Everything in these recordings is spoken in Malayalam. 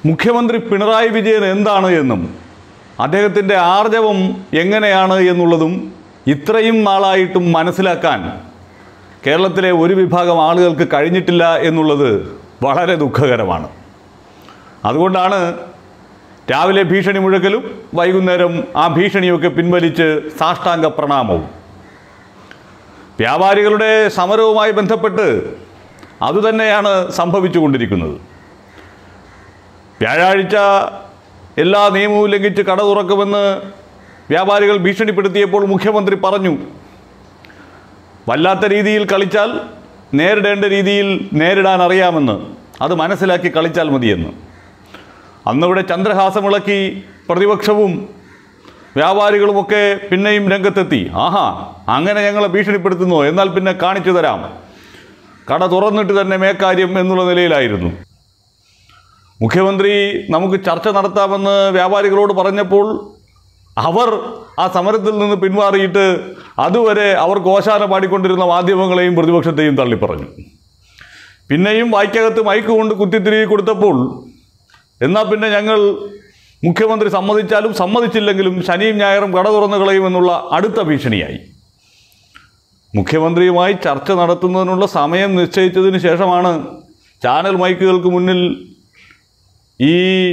മുഖ്യമന്ത്രി പിണറായി വിജയൻ എന്താണ് എന്നും അദ്ദേഹത്തിൻ്റെ ആർജവം എങ്ങനെയാണ് എന്നുള്ളതും ഇത്രയും നാളായിട്ടും മനസ്സിലാക്കാൻ കേരളത്തിലെ ഒരു വിഭാഗം ആളുകൾക്ക് കഴിഞ്ഞിട്ടില്ല എന്നുള്ളത് വളരെ ദുഃഖകരമാണ് അതുകൊണ്ടാണ് രാവിലെ ഭീഷണി മുഴക്കലും വൈകുന്നേരം ആ ഭീഷണിയൊക്കെ പിൻവലിച്ച് സാഷ്ടാംഗ പ്രണാമവും വ്യാപാരികളുടെ സമരവുമായി ബന്ധപ്പെട്ട് അതുതന്നെയാണ് സംഭവിച്ചുകൊണ്ടിരിക്കുന്നത് വ്യാഴാഴ്ച എല്ലാ നിയമവും ലംഘിച്ച് കട തുറക്കുമെന്ന് വ്യാപാരികൾ ഭീഷണിപ്പെടുത്തിയപ്പോൾ മുഖ്യമന്ത്രി പറഞ്ഞു വല്ലാത്ത രീതിയിൽ കളിച്ചാൽ നേരിടേണ്ട രീതിയിൽ നേരിടാൻ അറിയാമെന്ന് അത് മനസ്സിലാക്കി കളിച്ചാൽ മതിയെന്ന് അന്നിവിടെ ചന്ദ്രഹാസമിളക്കി പ്രതിപക്ഷവും വ്യാപാരികളുമൊക്കെ പിന്നെയും രംഗത്തെത്തി ആഹാ അങ്ങനെ ഞങ്ങളെ ഭീഷണിപ്പെടുത്തുന്നു എന്നാൽ പിന്നെ കാണിച്ചു തരാം കട തുറന്നിട്ട് തന്നെ മേക്കാര്യം എന്നുള്ള നിലയിലായിരുന്നു മുഖ്യമന്ത്രി നമുക്ക് ചർച്ച നടത്താമെന്ന് വ്യാപാരികളോട് പറഞ്ഞപ്പോൾ അവർ ആ സമരത്തിൽ നിന്ന് പിന്മാറിയിട്ട് അതുവരെ അവർ കോശാന പാടിക്കൊണ്ടിരുന്ന മാധ്യമങ്ങളെയും പ്രതിപക്ഷത്തെയും തള്ളിപ്പറഞ്ഞു പിന്നെയും വായ്ക്കകത്ത് മൈക്ക് കൊണ്ട് കുത്തിത്തിരികെ കൊടുത്തപ്പോൾ എന്നാൽ പിന്നെ ഞങ്ങൾ മുഖ്യമന്ത്രി സമ്മതിച്ചാലും സമ്മതിച്ചില്ലെങ്കിലും ശനിയും ഞായറും കട തുറന്നു കളയുമെന്നുള്ള അടുത്ത ഭീഷണിയായി മുഖ്യമന്ത്രിയുമായി ചർച്ച നടത്തുന്നതിനുള്ള സമയം നിശ്ചയിച്ചതിന് ശേഷമാണ് ചാനൽ മൈക്കുകൾക്ക് മുന്നിൽ ഈ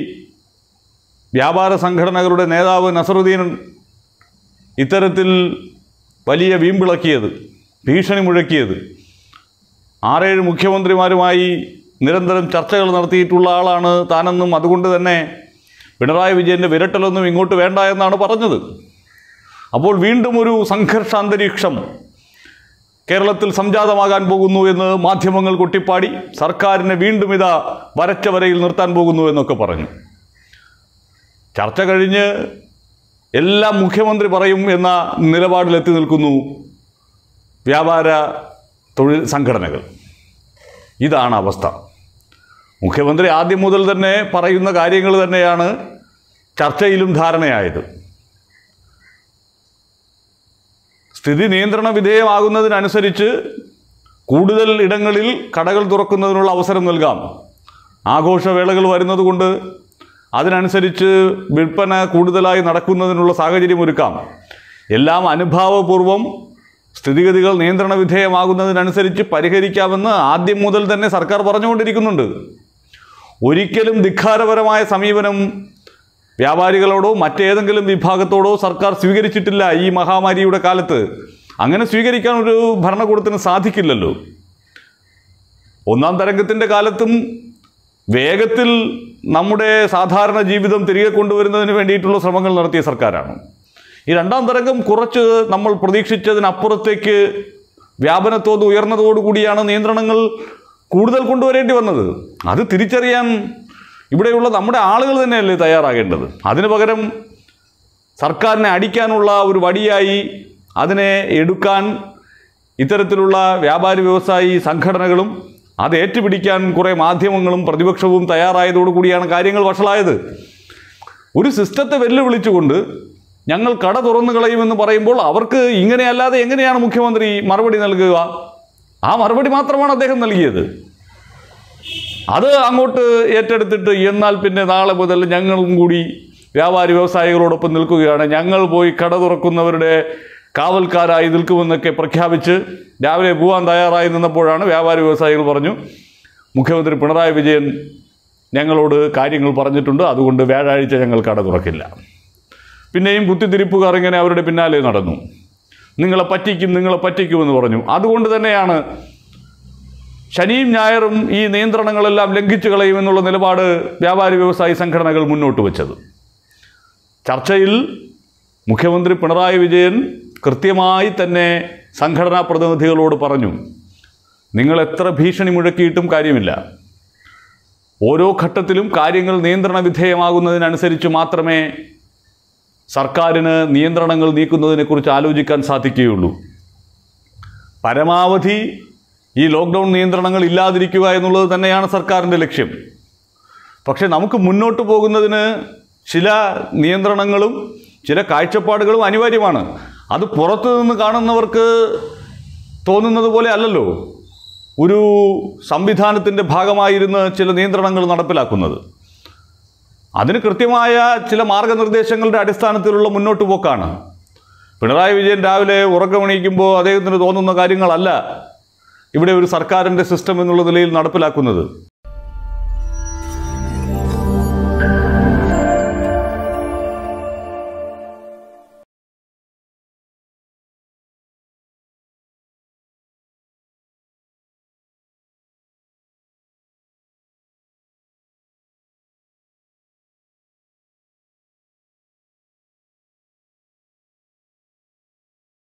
വ്യാപാര സംഘടനകളുടെ നേതാവ് നസറുദ്ദീൻ ഇത്തരത്തിൽ വലിയ വീമ്പിളക്കിയത് ഭീഷണി മുഴക്കിയത് ആറേഴ് മുഖ്യമന്ത്രിമാരുമായി നിരന്തരം ചർച്ചകൾ നടത്തിയിട്ടുള്ള ആളാണ് താനെന്നും അതുകൊണ്ട് തന്നെ പിണറായി വിജയൻ്റെ വിരട്ടലൊന്നും ഇങ്ങോട്ട് വേണ്ട എന്നാണ് പറഞ്ഞത് അപ്പോൾ വീണ്ടും ഒരു സംഘർഷാന്തരീക്ഷം കേരളത്തിൽ സംജാതമാകാൻ പോകുന്നു എന്ന് മാധ്യമങ്ങൾ കൊട്ടിപ്പാടി സർക്കാരിനെ വീണ്ടും ഇതാ വരച്ച വരയിൽ നിർത്താൻ പോകുന്നു എന്നൊക്കെ പറഞ്ഞു ചർച്ച കഴിഞ്ഞ് എല്ലാം മുഖ്യമന്ത്രി പറയും എന്ന നിലപാടിലെത്തി നിൽക്കുന്നു വ്യാപാര തൊഴിൽ സംഘടനകൾ ഇതാണ് അവസ്ഥ മുഖ്യമന്ത്രി ആദ്യം മുതൽ തന്നെ പറയുന്ന കാര്യങ്ങൾ തന്നെയാണ് ചർച്ചയിലും ധാരണയായത് സ്ഥിതി നിയന്ത്രണ വിധേയമാകുന്നതിനനുസരിച്ച് കൂടുതൽ ഇടങ്ങളിൽ കടകൾ തുറക്കുന്നതിനുള്ള അവസരം നൽകാം ആഘോഷവേളകൾ വരുന്നതുകൊണ്ട് അതിനനുസരിച്ച് വിൽപ്പന കൂടുതലായി നടക്കുന്നതിനുള്ള സാഹചര്യം ഒരുക്കാം എല്ലാം അനുഭാവപൂർവം സ്ഥിതിഗതികൾ നിയന്ത്രണ വിധേയമാകുന്നതിനനുസരിച്ച് പരിഹരിക്കാമെന്ന് ആദ്യം മുതൽ തന്നെ സർക്കാർ പറഞ്ഞുകൊണ്ടിരിക്കുന്നുണ്ട് ഒരിക്കലും ധിക്കാരപരമായ സമീപനം വ്യാപാരികളോടോ മറ്റേതെങ്കിലും വിഭാഗത്തോടോ സർക്കാർ സ്വീകരിച്ചിട്ടില്ല ഈ മഹാമാരിയുടെ കാലത്ത് അങ്ങനെ സ്വീകരിക്കാൻ ഒരു ഭരണകൂടത്തിന് സാധിക്കില്ലല്ലോ ഒന്നാം തരംഗത്തിൻ്റെ കാലത്തും വേഗത്തിൽ നമ്മുടെ സാധാരണ ജീവിതം തിരികെ കൊണ്ടുവരുന്നതിന് വേണ്ടിയിട്ടുള്ള ശ്രമങ്ങൾ നടത്തിയ സർക്കാരാണ് ഈ രണ്ടാം തരംഗം കുറച്ച് നമ്മൾ പ്രതീക്ഷിച്ചതിനപ്പുറത്തേക്ക് വ്യാപനത്തോത് ഉയർന്നതോടുകൂടിയാണ് നിയന്ത്രണങ്ങൾ കൂടുതൽ കൊണ്ടുവരേണ്ടി വന്നത് അത് തിരിച്ചറിയാൻ ഇവിടെയുള്ള നമ്മുടെ ആളുകൾ തന്നെയല്ലേ തയ്യാറാകേണ്ടത് അതിനു പകരം സർക്കാരിനെ അടിക്കാനുള്ള ഒരു വടിയായി അതിനെ എടുക്കാൻ ഇത്തരത്തിലുള്ള വ്യാപാരി വ്യവസായി സംഘടനകളും അത് ഏറ്റുപിടിക്കാൻ കുറേ മാധ്യമങ്ങളും പ്രതിപക്ഷവും തയ്യാറായതോടുകൂടിയാണ് കാര്യങ്ങൾ വഷളായത് ഒരു സിസ്റ്റത്തെ വെല്ലുവിളിച്ചുകൊണ്ട് ഞങ്ങൾ കട തുറന്നു കളയുമെന്ന് പറയുമ്പോൾ അവർക്ക് ഇങ്ങനെയല്ലാതെ എങ്ങനെയാണ് മുഖ്യമന്ത്രി മറുപടി നൽകുക ആ മറുപടി മാത്രമാണ് അദ്ദേഹം നൽകിയത് അത് അങ്ങോട്ട് ഏറ്റെടുത്തിട്ട് എന്നാൽ പിന്നെ നാളെ മുതൽ ഞങ്ങളും കൂടി വ്യാപാരി വ്യവസായികളോടൊപ്പം നിൽക്കുകയാണ് ഞങ്ങൾ പോയി കട തുറക്കുന്നവരുടെ കാവൽക്കാരായി നിൽക്കുമെന്നൊക്കെ പ്രഖ്യാപിച്ച് രാവിലെ പോകാൻ തയ്യാറായി നിന്നപ്പോഴാണ് വ്യാപാരി വ്യവസായികൾ പറഞ്ഞു മുഖ്യമന്ത്രി പിണറായി വിജയൻ ഞങ്ങളോട് കാര്യങ്ങൾ പറഞ്ഞിട്ടുണ്ട് അതുകൊണ്ട് വ്യാഴാഴ്ച ഞങ്ങൾ കട തുറക്കില്ല പിന്നെയും കുത്തിത്തിരിപ്പുകാർ ഇങ്ങനെ അവരുടെ പിന്നാലെ നടന്നു നിങ്ങളെ പറ്റിക്കും നിങ്ങളെ പറ്റിക്കുമെന്ന് പറഞ്ഞു അതുകൊണ്ട് തന്നെയാണ് ശനിയും ഞായറും ഈ നിയന്ത്രണങ്ങളെല്ലാം ലംഘിച്ചു കളയുമെന്നുള്ള നിലപാട് വ്യാപാരി വ്യവസായി സംഘടനകൾ മുന്നോട്ട് വച്ചത് ചർച്ചയിൽ മുഖ്യമന്ത്രി പിണറായി വിജയൻ കൃത്യമായി തന്നെ സംഘടനാ പ്രതിനിധികളോട് പറഞ്ഞു നിങ്ങൾ എത്ര ഭീഷണി മുഴക്കിയിട്ടും കാര്യമില്ല ഓരോ ഘട്ടത്തിലും കാര്യങ്ങൾ നിയന്ത്രണ വിധേയമാകുന്നതിനനുസരിച്ച് മാത്രമേ സർക്കാരിന് നിയന്ത്രണങ്ങൾ നീക്കുന്നതിനെക്കുറിച്ച് ആലോചിക്കാൻ സാധിക്കുകയുള്ളൂ പരമാവധി ഈ ലോക്ക്ഡൗൺ നിയന്ത്രണങ്ങൾ ഇല്ലാതിരിക്കുക എന്നുള്ളത് തന്നെയാണ് സർക്കാരിൻ്റെ ലക്ഷ്യം പക്ഷേ നമുക്ക് മുന്നോട്ട് പോകുന്നതിന് ചില നിയന്ത്രണങ്ങളും ചില കാഴ്ചപ്പാടുകളും അനിവാര്യമാണ് അത് പുറത്തു നിന്ന് കാണുന്നവർക്ക് തോന്നുന്നത് പോലെ അല്ലല്ലോ ഒരു സംവിധാനത്തിൻ്റെ ഭാഗമായിരുന്ന് ചില നിയന്ത്രണങ്ങൾ നടപ്പിലാക്കുന്നത് അതിന് കൃത്യമായ ചില മാർഗനിർദ്ദേശങ്ങളുടെ അടിസ്ഥാനത്തിലുള്ള മുന്നോട്ട് പോക്കാണ് പിണറായി വിജയൻ രാവിലെ ഉറക്കമണിയിക്കുമ്പോൾ അദ്ദേഹത്തിന് തോന്നുന്ന കാര്യങ്ങളല്ല ഇവിടെ ഒരു സർക്കാരിൻ്റെ സിസ്റ്റം എന്നുള്ള നിലയിൽ നടപ്പിലാക്കുന്നത്